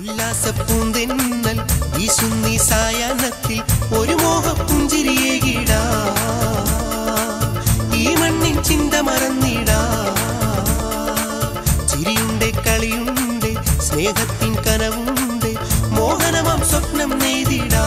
ഉല്ലാസപ്പൂന്തെന്നൽ വീശുന്നീ സായാഹ്നത്തിൽ ഒരു മോഹപ്പുഞ്ചിരിയേകിടാ ഈ മണ്ണിൻ ചിന്ത മറന്നിടാ ചിരിയുണ്ട് കളിയുണ്ട് സ്നേഹത്തിൻ കനവുണ്ട് മോഹനമാം സ്വപ്നം നെയ്തിടാ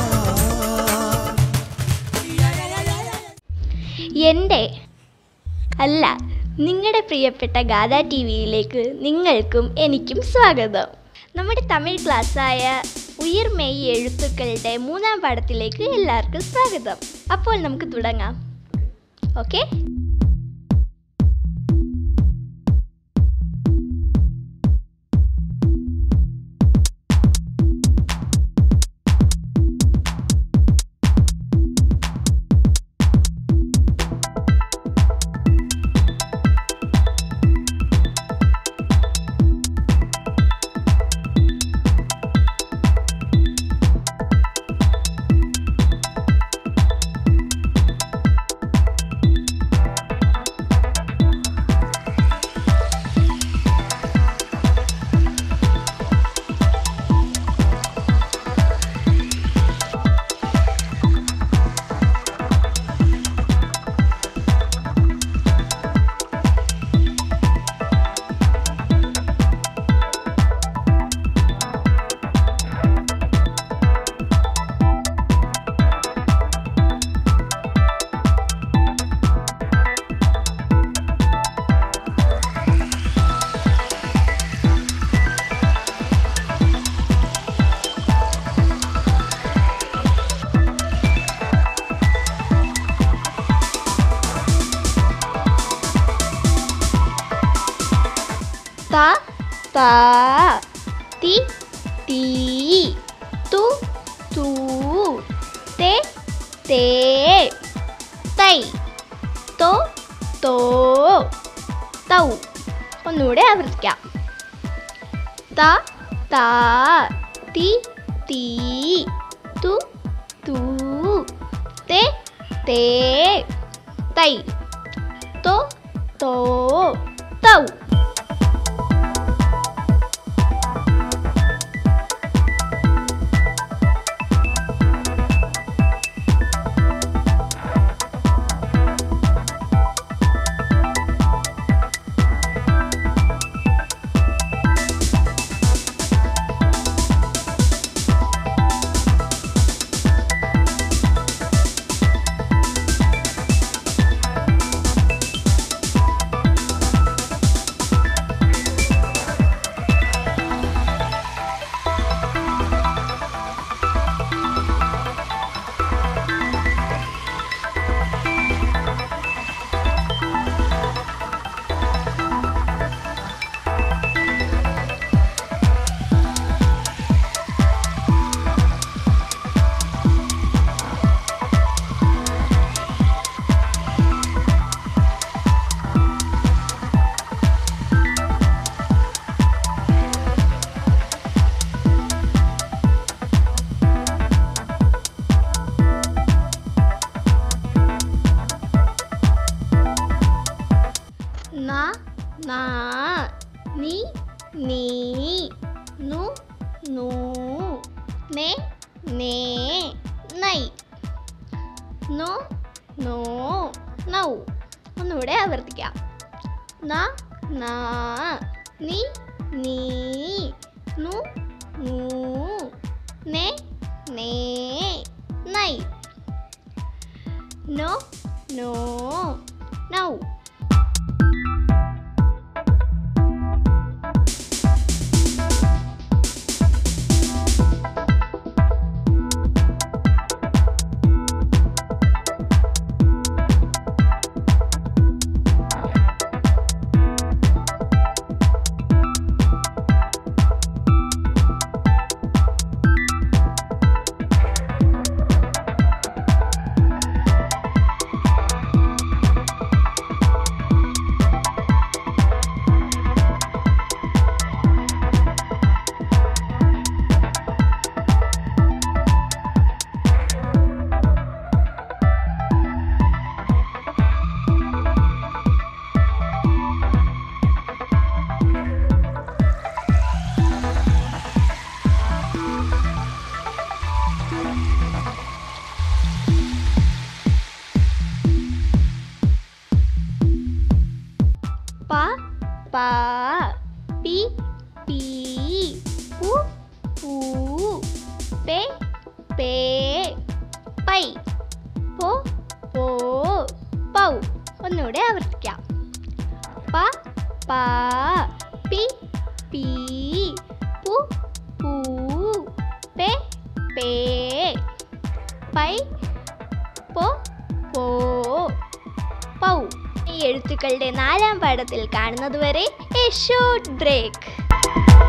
എൻ്റെ അല്ല നിങ്ങളുടെ പ്രിയപ്പെട്ട ഗാഥ ടി വിയിലേക്ക് നിങ്ങൾക്കും എനിക്കും സ്വാഗതം നമ്മുടെ തമിഴ് ക്ലാസ്സായ ഉയർമെയ് എഴുത്തുക്കളുടെ മൂന്നാം പാഠത്തിലേക്ക് എല്ലാവർക്കും സ്വാഗതം അപ്പോൾ നമുക്ക് തുടങ്ങാം ഓക്കെ ത ത തി തീ തു തൂ തേ തേ തൈ തോ തോ തൗ ഒന്നുകൂടെ ആവർത്തിക്കാം ത ത തി തീ തു തൂ തേ തേ തൈ തോ തോ തൗ ന നാ നി നീ നു നൂ നെ നേ നൈ നോ നോ നൗ ഒന്നുകൂടെ ആവർത്തിക്കാം ന നാ നി നീ നു നൂ നെ നേ നൈ നോ നോ നൗ പാ പി പീ പു പൂ പേ പേ പൈ പോ പോ പൗ ഒന്നുകൂടെ ആവർത്തിക്കാം പ പ പി പി പു പൂ പേ പേ പൈ പോ പോ പൗ ഈ എഴുത്തുക്കളുടെ നാലാം പാഠത്തിൽ കാണുന്നതുവരെ എ ഷോർട്ട് ബ്രേക്ക്